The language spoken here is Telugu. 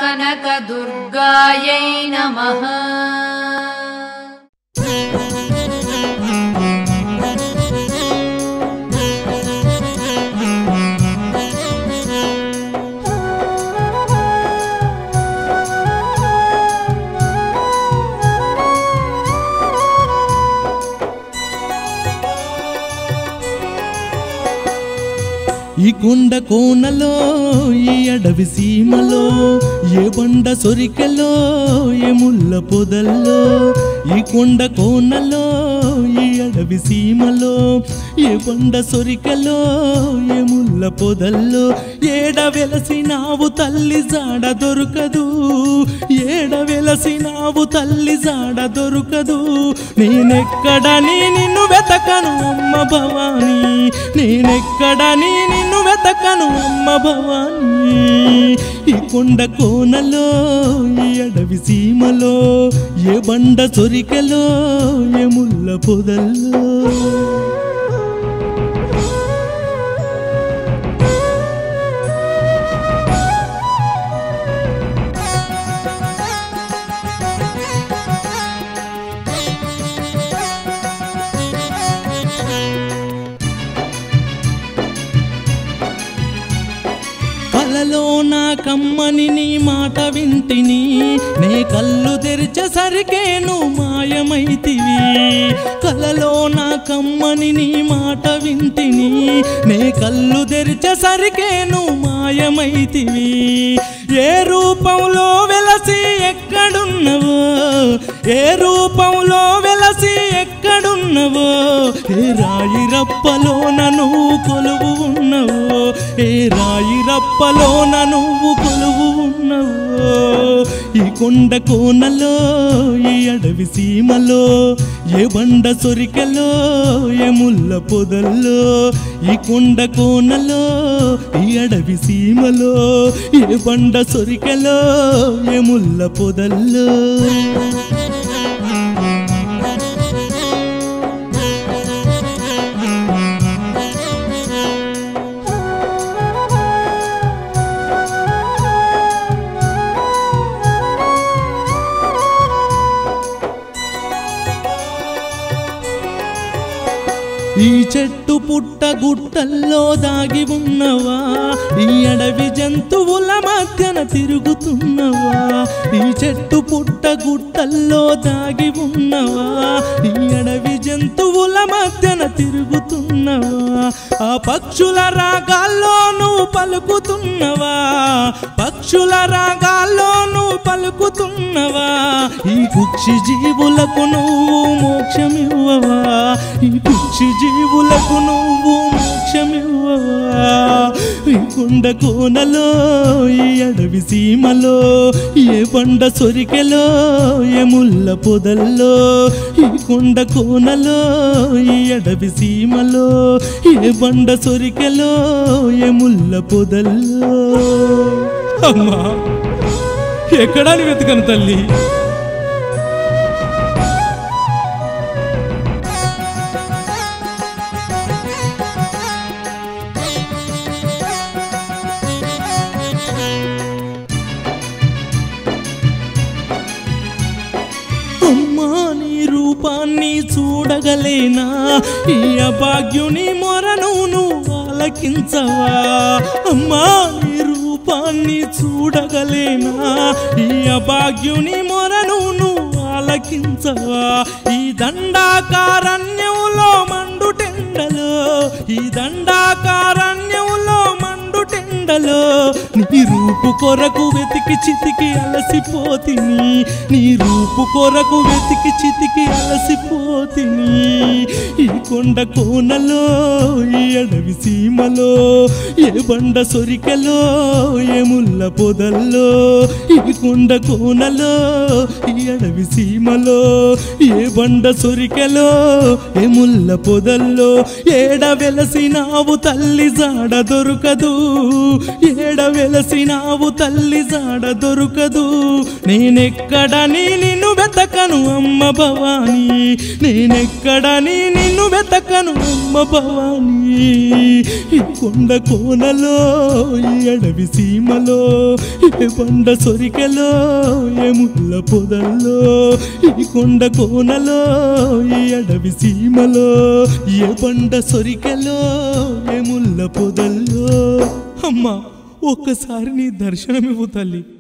కనకదుర్గాయై నమః ఈ కొండ కోనలో ఈ అడవి సీమలో ఏ బండ సొరికెలో ఏ ముళ్ళ పొదల్లో ఈ కొండ కోనలో ఈ అడవి సీమలో ఏ బండ సొరికెలో ఏ ముళ్ళ పొదల్లో ఏడ వెలసినావు తల్లి జాడ దొరకదు ఏడ వెలసినావు తల్లి జాడ దొరకదు నేనెక్కడని నిన్ను వెతకను అమ్మ భవానీ నేనెక్కడని నిన్ను వెతకను అమ్మ భవానీ ఈ కొండ కోనలో ఈ అడవి సీమలో ఏ బండ సొరికలో ఏ ముళ్ళ పొదల్లో కలలో నా కమ్మని నీ మాట వింటిని నే కళ్ళు తెరిచేసరికే నువ్వు మాయమైతివి కలలో నా కమ్మని నీ మాట వింటిని నే కళ్ళు తెరిచేసరికే నువ్వు మాయమైతివి ఏ రూపంలో వెలసి ఎక్కడున్నవో ఏ రూపంలో వెలసి ఎక్కడున్నవో ఏ రాయి రప్పలోన నువ్వు కొలువు ఉన్నవో ఏ రాయి రప్పలోన నువ్వు కొలువు ఉన్నవో ఈ కొండ కోనలో ఈ అడవి సీమలో ఏ బండ సొరికలో ఏ ముళ్ళ పొదల్లో ఈ కొండ కోనలో ఈ అడవి సీమలో ఏ బండ సొరికలో ఏ ముళ్ళ పొదల్లో ఈ చెట్టు పుట్ట గుట్టల్లో దాగి ఉన్నవా ఈ అడవి జంతువుల మధ్యన తిరుగుతున్నవా ఈ చెట్టు పుట్ట గుట్టల్లో దాగి ఉన్నవా ఈ అడవి జంతువుల మధ్యన తిరుగుతున్నవా ఆ పక్షుల రాగాల్లో నువ్వు పలుకుతున్నవా పక్షుల రాగాల్లో నువ్వు పలుకుతున్నవా ఈ కుక్షి జీవులకు నువ్వు మోక్షమివ్వవా ఈ కుక్షి జీవులకు నువ్వు మోక్షమివ్వవా ఈ కొండ కోనలో ఈ అడవి సీమలో ఏ బండ సొరికెలో ఏ ముళ్ళ పొదల్లో ఈ కొండ కోనలో ఈ అడవి సీమలో ఏ బండ సొరికెలో ఏ ముళ్ళ పొదల్లో అమ్మా ఎక్కడాని వెతకను తల్లి అమ్మా నీ రూపాన్ని చూడగలేనా ఈ అభాగ్యుని మొరను నువ్వు ఆలకించవా అమ్మా నీ రూపాన్ని చూడగలేనా ఈ అభాగ్యుని మొరను నువ్వు ఆలకించవా ఈ దండాకారణ్యంలో మండుటెండలో ఈ దండాకారణ్యంలో మండుటెండలో నీ రూపు కొరకు వెతికి చితికి అలసిపోతిని నీ రూపు కొరకు వెతికి చితికి అలసిపోతిని ఈ కొండ కోనలో ఈ అడవి సీమలో ఏ బండ సొరికలో ఏ ముళ్ళ పొదల్లో ఈ కొండ కోనలో ఈ అడవి సీమలో ఏ బండ సొరికలో ఏ ముళ్ళ పొదల్లో ఏడ వెలసినావు తల్లి జాడ దొరకదు ఏడ వెలసినావు తల్లి జాడ దొరకదు నేనెక్కడని నిన్ను వెతకను అమ్మ భవానీ నేనెక్కడని నిన్ను వెతకను అమ్మ భవానీ ఈ కొండ కోనలో ఈ అడవి సీమలో ఏ బండ సొరికెలో ఏ ముళ్ళ పొదల్లో ఈ కొండ కోనలో ఈ అడవి సీమలో ఏ బండ సొరికెలో ఏ ముళ్ళ పొదల్లో అమ్మా ఒక్కసారి నీ దర్శనమివ్వు తల్లి